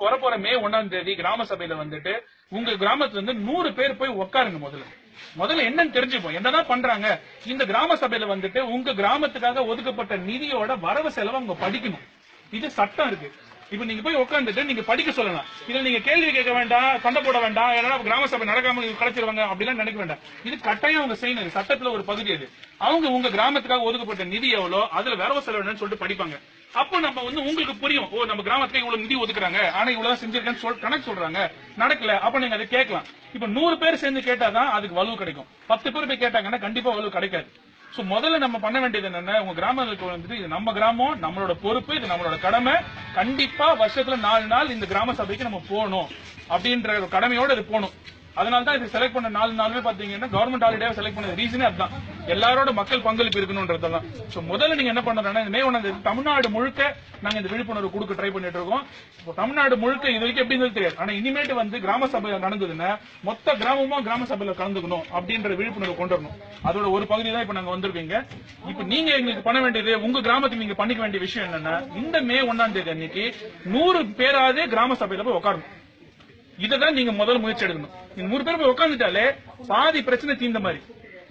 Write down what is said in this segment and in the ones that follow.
வரப்போற மே ஒண்ணாம் தேதி கிராம சபையில வந்துட்டு உங்க கிராமத்துல இருந்து நூறு பேர் போய் உட்காருங்க முதல்ல முதல்ல என்னன்னு தெரிஞ்சுப்போம் என்னதான் பண்றாங்க இந்த கிராம சபையில வந்துட்டு உங்க கிராமத்துக்காக ஒதுக்கப்பட்ட நிதியோட வரவு செலவு அவங்க படிக்கணும் இது சட்டம் இருக்கு இப்ப நீங்க போய் உட்காந்துட்டு நீங்க படிக்க சொல்லலாம் இதுல நீங்க கேள்வி கேட்க வேண்டாம் சண்டை போட வேண்டாம் ஏன்னா கிராம சபை நடக்காம இவங்க கலைச்சிருவாங்க அப்படிலாம் நினைக்க வேண்டாம் இது கட்டாயம் அவங்க செய்யணும் இது சட்டத்துல ஒரு பகுதி அது அவங்க உங்க கிராமத்துக்காக ஒதுக்கப்பட்ட நிதி எவ்வளோ அதுல வரவு செலவு என்னன்னு சொல்லிட்டு படிப்பாங்க அப்ப நம்ம வந்து உங்களுக்கு புரியும் ஓ நம்ம கிராமத்துக்கு இவ்வளவு நிதி ஒதுக்குறாங்க ஆனா இவ்வளவு செஞ்சிருக்கேன்னு சொல் கணக்கு சொல்றாங்க நடக்கல அப்ப நீங்க அதை கேட்கலாம் இப்ப நூறு பேர் சேர்ந்து கேட்டாதான் அதுக்கு வலு கிடைக்கும் பத்து பேர் போய் கேட்டாங்கன்னா கண்டிப்பா வலு கிடைக்காது சோ முதல்ல நம்ம பண்ண வேண்டியது என்னன்னா உங்க கிராமங்களுக்கு வந்துட்டு இது நம்ம கிராமம் நம்மளோட பொறுப்பு இது நம்மளோட கடமை கண்டிப்பா வருஷத்துல நாலு நாள் இந்த கிராம சபைக்கு நம்ம போகணும் அப்படின்ற ஒரு கடமையோட இது போகணும் அதனால தான் இது செலக்ட் பண்ண நாலு நாளுமே பாத்தீங்கன்னா கவர்மெண்ட் ஹாலிடே செலக்ட் பண்ண ரீசனே அதுதான் எல்லாரோட மக்கள் பங்களிப்பு இருக்கணும்ன்றதுதான் சோ முதல்ல நீங்க என்ன பண்றதுன்னா இந்த மே ஒண்ணாம் தேதி தமிழ்நாடு முழுக்க நாங்க இந்த விழிப்புணர்வு கொடுக்க ட்ரை பண்ணிட்டு இருக்கோம் இப்போ தமிழ்நாடு முழுக்க இது வரைக்கும் எப்படி இருந்தது தெரியாது ஆனா இனிமேட்டு வந்து கிராம சபை நடந்ததுன்னா மொத்த கிராமமும் கிராம சபையில கலந்துக்கணும் அப்படின்ற விழிப்புணர்வு கொண்டு வரணும் அதோட ஒரு பகுதி தான் இப்ப நாங்க வந்திருக்கீங்க இப்ப நீங்க எங்களுக்கு பண்ண வேண்டியது உங்க கிராமத்துக்கு நீங்க பண்ணிக்க வேண்டிய விஷயம் என்னன்னா இந்த மே ஒண்ணாம் தேதி அன்னைக்கு நூறு பேராவது கிராம சபையில போய் உட்காரணும் இததான் நீங்க முதல் முயற்சி எடுக்கணும் நீங்க நூறு பேர் போய் உட்காந்துட்டாலே பாதி பிரச்சனை தீர்ந்த மாதிரி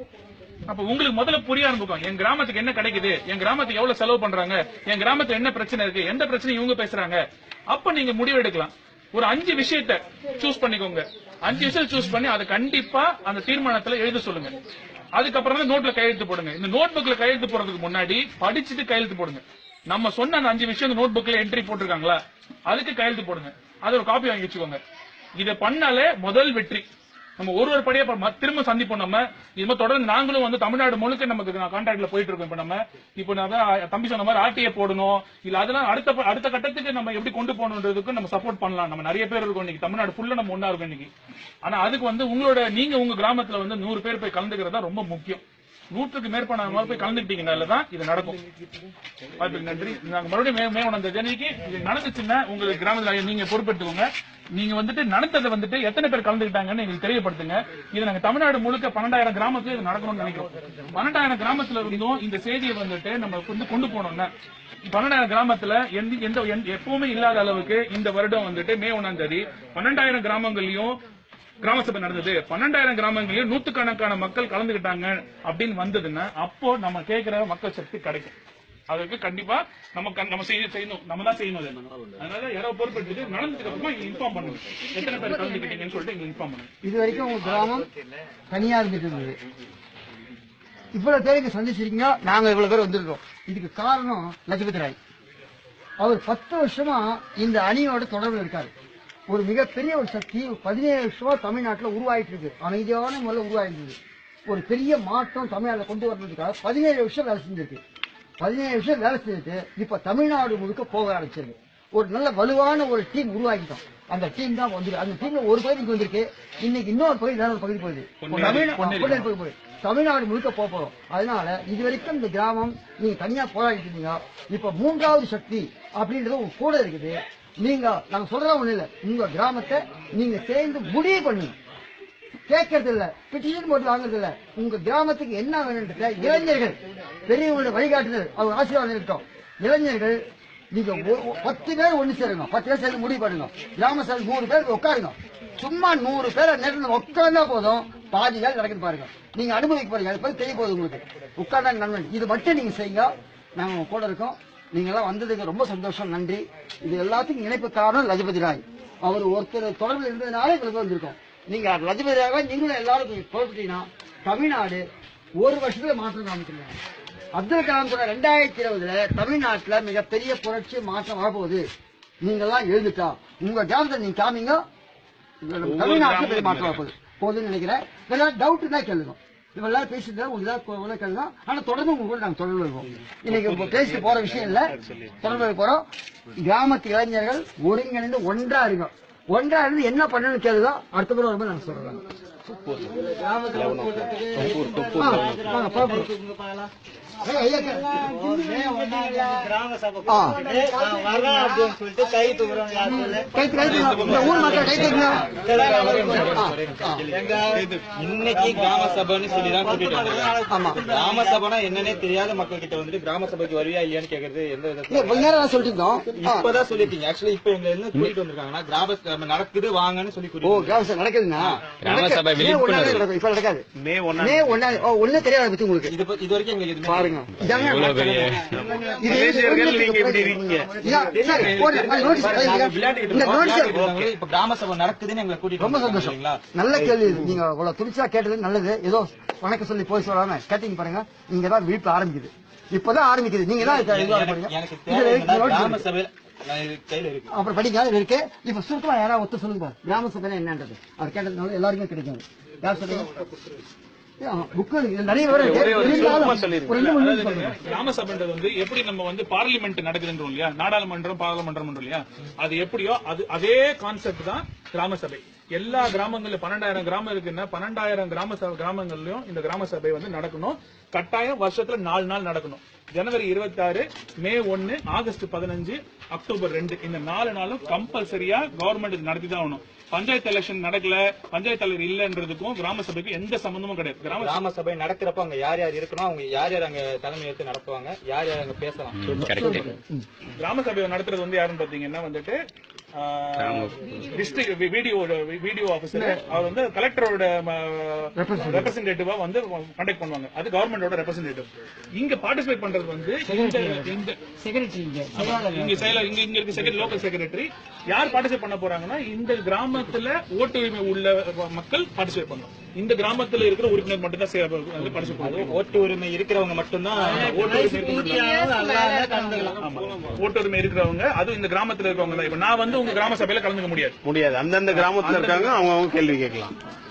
அப்ப உங்களுக்கு முதல்ல புரிய ஆரம்பிக்கும் என் கிராமத்துக்கு என்ன கிடைக்குது என் கிராமத்துக்கு எவ்வளவு செலவு பண்றாங்க என் கிராமத்துல என்ன பிரச்சனை இருக்கு எந்த பிரச்சனை இவங்க பேசுறாங்க அப்ப நீங்க முடிவு எடுக்கலாம் ஒரு அஞ்சு விஷயத்த சூஸ் பண்ணிக்கோங்க அஞ்சு விஷயம் சூஸ் பண்ணி அதை கண்டிப்பா அந்த தீர்மானத்துல எழுத சொல்லுங்க அதுக்கப்புறம் தான் நோட்ல கையெழுத்து போடுங்க இந்த நோட் புக்ல கையெழுத்து போடுறதுக்கு முன்னாடி படிச்சுட்டு கையெழுத்து போடுங்க நம்ம சொன்ன அந்த அஞ்சு விஷயம் நோட் புக்ல என்ட்ரி போட்டிருக்காங்களா அதுக்கு கையெழுத்து போடுங்க அது ஒரு காப்பி வாங்கி வச்சுக்கோங்க இதை பண்ணாலே முதல் வெற்றி நம்ம ஒரு ஒரு படியா இப்ப ம- திரும்ப சந்திப்போம் நம்ம இது மாதிரி தொடர்ந்து நாங்களும் வந்து தமிழ்நாடு முழுக்க நமக்கு கான்டாக்ட்ல போயிட்டு இருக்கோம் இப்ப நம்ம இப்போ நான் தான் தம்பி சொன்ன மாதிரி ஆர்டிஏ போடணும் இல்ல அதெல்லாம் அடுத்த ப- அடுத்த கட்டத்துக்கு நம்ம எப்படி கொண்டு போகணுன்றதுக்கு நம்ம சப்போர்ட் பண்ணலாம் நம்ம நிறைய பேர் இருக்கோம் இன்னைக்கு தமிழ்நாடு ஃபுல்லா நம்ம ஒண்ணா இருக்கோம் இன்னைக்கு ஆனா அதுக்கு வந்து உங்களோட நீங்க உங்க கிராமத்துல வந்து நூறு பேர் போய் கலந்துக்கிறது தான் ரொம்ப முக்கியம் நூற்றுக்கு மேற்பட்ட போய் கலந்துக்கிட்டீங்கனால தான் இது நடக்கும் வாய்ப்புக்கு நன்றி நாங்க மறுபடியும் மே மே ஒன்றாம் தேதி அன்னைக்கு இது நடந்துச்சுன்னா உங்க கிராமத்துல நீங்க பொறுப்பெடுத்துக்கோங்க நீங்க வந்துட்டு நடந்ததை வந்துட்டு எத்தனை பேர் கலந்துக்கிட்டாங்கன்னு எங்களுக்கு தெரியப்படுத்துங்க இது நாங்க தமிழ்நாடு முழுக்க பன்னெண்டாயிரம் கிராமத்துல இது நடக்கணும்னு நினைக்கிறோம் பன்னெண்டாயிரம் கிராமத்துல இருந்தும் இந்த செய்தியை வந்துட்டு நம்ம வந்து கொண்டு போனோம்னா பன்னெண்டாயிரம் கிராமத்துல எந்த எந்த எந்த- எப்பவுமே இல்லாத அளவுக்கு இந்த வருடம் வந்துட்டு மே ஒண்ணாம் தேதி பன்னெண்டாயிரம் கிராமங்களையும் கிராம சபை நடந்தது பன்னெண்டாயிரம் கிராமங்களையும் நூத்துக்கணக்கான மக்கள் கலந்துக்கிட்டாங்க அப்படின்னு வந்ததுன்னா அப்போ நம்ம கேட்கிற மக்கள் சக்தி கிடைக்கும் அதுக்கு கண்டிப்பா நம்ம கண்- நம்ம செய்ய செய்யணும் நம்ம தான் செய்யணும் அதை. அதனால யாரோ பொறுப்பெடுத்துட்டு நடந்ததுக்கு அப்புறமா இன்ஃபார்ம் பண்ணுங்க எத்தனை பேர் கலந்துக்கிட்டீங்கன்னு சொல்லிட்டு எங்களுக்கு இன்ஃபார்ம் பண்ணுங்க இது வரைக்கும் உங்க கிராமம் தனியா இருந்துட்டு இருந்தது இவ்வளவு பேர் இங்க சந்திச்சிருக்கீங்க நாங்க இவ்வளவு பேர் வந்திருக்கோம் இதுக்கு காரணம் லஜபதி ராய் அவர் பத்து வருஷமா இந்த அணியோட தொடர்புல இருக்காரு ஒரு மிகப்பெரிய ஒரு சக்தி ஒரு பதினேழு வருஷமா தமிழ்நாட்டுல உருவாயிட்டு இருக்கு அமைதியான முறையில் உருவாயிட்டு இருக்கு ஒரு பெரிய மாற்றம் தமிழ்நாட்டுல கொண்டு வரதுக்காக பதினேழு வருஷம் வேலை செஞ்சிருக்கு பதினேழு வருஷம் வேலை செஞ்சுட்டு இப்ப தமிழ்நாடு முழுக்க போக ஆரம்பிச்சிருக்கு ஒரு நல்ல வலுவான ஒரு டீம் உருவாக்கிட்டோம் அந்த டீம் தான் வந்துருக்கு அந்த டீம்ல ஒரு பகுதி இங்க வந்திருக்கு இன்னைக்கு இன்னொரு பகுதி வேற ஒரு பகுதி போகுது தமிழ்நா- பொன்னேரி பகுதி போகுது. தமிழ்நாடு முழுக்க போக போறோம் அதனால இது வரைக்கும் இந்த கிராமம் நீங்க தனியா போராடிட்டு இருந்தீங்க இப்ப மூன்றாவது சக்தி அப்படின்றது உங்க கூட இருக்குது நீங்க நாங்க சொல்றதா ஒண்ணு இல்ல உங்க கிராமத்தை நீங்க சேர்ந்து முடிவு பண்ணுங்க கேட்கறது இல்ல பிட்டிஷன் போட்டு வாங்குறது இல்ல உங்க கிராமத்துக்கு என்ன வேணும்ன்றத இளைஞர்கள் பெரியவங்களோட வழிகாட்டுதல் அவங்க ஆசீர்வாதம் இருக்கட்டும் இளைஞர்கள் நீங்க ஒ- ஒ- பத்து பேர் ஒண்ணு சேருங்க பத்து பேர் சேர்ந்து முடிவு பண்ணுங்க கிராம சபை நூறு பேர் உட்காருங்க சும்மா நூறு பேர் நேரத்தில் உட்கார்ந்தா போதும் பாதி வேலை நடக்குது பாருங்க நீங்க அனுபவிக்க போறீங்க அது பத்தி தெரிய போகுது உங்களுக்கு உட்கார்ந்தா நன்மை இது மட்டும் நீங்க செய்யுங்க நாங்க உங்க கூட இருக்கோம் நீங்க எல்லாம் வந்ததுக்கு ரொம்ப சந்தோஷம் நன்றி இது எல்லாத்துக்கும் இணைப்பு காரணம் லஜபதி ராய் அவர் ஒருத்தர் தொடர்பில் இருந்ததுனால இவ்வளவு வந்திருக்கோம் நீங்க லஜபதி ராய் நீங்களும் எல்லாரும் போட்டுட்டீங்கன்னா தமிழ்நாடு ஒரு வருஷத்துல மாற்றம் காமிச்சிருக்காங்க அப்துல் கலாம் சொன்ன ரெண்டாயிரத்தி இருபதுல தமிழ்நாட்டுல மிகப்பெரிய புரட்சி மாற்றம் வரப்போகுது நீங்க எல்லாம் எழுந்துட்டா உங்க கிராமத்தை நீங்க காமிங்க தமிழ்நாட்டுல பெரிய மாற்றம் வரப்போகுது போகுதுன்னு நினைக்கிறேன் வேற டவுட் தான் கேளுங்க இப்ப எல்லாரும் பேசிட்டு உங்களுக்கு ஏதாவது உள்ள கேளுங்க ஆனா தொடர்ந்து உங்க கூட நாங்க தொடர்பு இருக்கோம் இன்னைக்கு இப்ப பேசிட்டு போற விஷயம் இல்ல தொடர்பு போறோம் கிராமத்து இளைஞர்கள் ஒருங்கிணைந்து ஒன்றா இருக்கும் ஒன்றா இருந்து என்ன பண்ணணும்னு கேளுங்க அடுத்த முறை வரும்போது நாங்க சொல்றோம் ஆ, வாங்க, பாப்போம். ஐயா, ஐயா, கிராம சபை ஆ. வரலாம் அப்படின்னு சொல்லிட்டு கை தூக்குறோம் யார் சொல்லு கை கை தூக்குங்க. இந்த ஊர் மக்கள் கை தூக்குங்க. ஆ, ஆ. இன்னைக்கு கிராம சபைன்னு சொல்லி தான் கூட்டிட்டு வந்தாங்க ஆமா கிராம சபைனா என்னன்னே தெரியாத மக்கள் கிட்ட வந்துட்டு கிராம சபைக்கு வருவியா இல்லையான்னு கேக்குறது எந்த இல்ல, விதத்துல கொஞ்ச நேரம் நான் சொல்லிட்டு இருந்தோம் ஆ. இப்பதான் சொல்லிருக்கீங்க ஆக்சுவலி இப்ப எங்க என்ன கூட்டிட்டு வந்திருக்காங்கன்னா கிராம சபை நடக்குது வாங்கன்னு சொல்லி ஓ கூட்டிட்டு வந்தாங்க. கிராம சபை நடக்குதுண்ணா கிராம நடக்க- சபை மே விழிப்புணர்வு. ஒண்ணாம் தேதி நடக்கும். இப்ப நடக்காது மே ஒண்ணா மே ஒண்ணாம் ஓ ஒண்ணு தெரியாது பத்தி உங்களுக்கு இது ப- இது வரைக்கும் எங்களுக்கு எதுவுமே பாருங்க இதாங்க இவ்வளவு பெரிய இது மலேசியர்கள் நீங்க இப்படி இருக்கீங்க இதா, சரி, போடு. அது notice நாங்க பண்ணிருங்க. விளையாடிட்டு இந்த இருக்கோம். notice விளையாடிட்டு இருக்கவங்க இப்ப கிராம சபை நடக்குதுன்னு எங்களை கூட்டிட்டு ரொம்ப வந்திருக்காங்க சந்தோஷம் இல்லைங்களா நல்ல கேள்வி இது. நீங்க இவ்வளவு துணிச்சலா கேட்டது நல்லது ஏதோ வணக்கம் சொல்லி போய் சொல்லாம கேட்டீங்க பாருங்க இங்க தான் வீட்டு ஆரம்பிக்குது இப்பதான் ஆரம்பிக்குது நீங்க தான் இதுக்கு இதுவா எனக்கு போறீங்க. எனக்கு இதுல தேவை இருக்கு, என்னன்னா, notice கிராம இருக்கு. சபையில நான் இது கையில இருக்கு அப்புறம் படிங்க அதுல இருக்கு இப்ப சுருக்கமா யாராவது ஒத்து சொல்லுங்க பாரு. கிராம சபை என்னன்றது அது கேட்டதுனால எல்லாருக்குமே கிடைக்கும் யார் சொல்லுங்க புக் நிறைய பேர் இருக்கு. இருந்தாலும் ஒரு ரெண்டு மூணு நிமிஷம் சொல்லுங்க கிராம சபைன்றது வந்து எப்படி நம்ம வந்து பார்லிமெண்ட் நடக்குதுன்றோம் இல்லையா நாடாளுமன்றம் பாராளுமன்றம் இல்லையா அது எப்படியோ அது அதே கான்செப்ட் தான் கிராம சபை எல்லா கிராமங்கள்ல பன்னெண்டாயிரம் கிராமம் இருக்குன்னா பன்னெண்டாயிரம் கிராம சபை கிராமங்கள்லயும் இந்த கிராம சபை வந்து நடக்கணும் கட்டாயம் வருஷத்துல நாலு நாள் நடக்கணும் ஜனவரி இருபத்தி ஆறு மே ஒன்னு ஆகஸ்ட் பதினஞ்சு அக்டோபர் ரெண்டு இந்த நாலு நாளும் கம்பல்சரியா கவர்மெண்ட் நடத்தி தான் ஆகணும் பஞ்சாயத்து எலெக்ஷன் நடக்கல பஞ்சாயத்து தலைவர் இல்லன்றதுக்கும் கிராம சபைக்கும் எந்த சம்பந்தமும் கிடையாது கிராம கிராம சபை நடக்கிறப்ப அங்க யார் யார் இருக்கணும் அவங்க யார் யார் அங்க தலைமை ஏற்று நடத்துவாங்க யார் யார் அங்க பேசலாம் கரெக்ட் கிராம சபையை நடத்துறது வந்து யாருன்னு பாத்தீங்கன்னா வந்துட்டு டிஸ்ட்ரிக்ட் வீடியோ வீடியோ ஆபீசர் அவர் வந்து கலெக்டரோட ரெப்ரசன்டேட்டிவா வந்து கண்டக்ட் பண்ணுவாங்க அது கவர்மெண்டோட ரெப்ரசன்டேட்டிவ் இங்க பார்ட்டிசிபேட் பண்றது வந்து இந்த இந்த செக்ரட்டரி இங்க இங்க செயலர் இங்க இங்க இருக்க செக்ரட்டரி லோக்கல் செக்ரட்டரி யார் பார்ட்டிசிபேட் பண்ண போறாங்கன்னா இந்த கிராமத்துல ஓட்டு உரிமை உள்ள மக்கள் பார்ட்டிசிபேட் பண்ணணும் இந்த கிராமத்துல இருக்கிற உறுப்பினர் மட்டும் தான் பார்ட்டிசிபேட் பண்ணுவோம் ஓட்டு உரிமை இருக்கிறவங்க மட்டும்தான் ஓட்டு உரிமை இருக்கிறவங்க ஆமா. ஓட்டு உரிமை இருக்கிறவங்க அதுவும் இந்த கிராமத்துல இருக்கவங்க தான் இப்ப நான் வந்து உங்க கிராம சபையில கலந்துக்க முடியாது முடியாது அந்தந்த கிராமத்துல இருக்காங்க அவங்க அவங்க கேள்வி கேட்கலாம்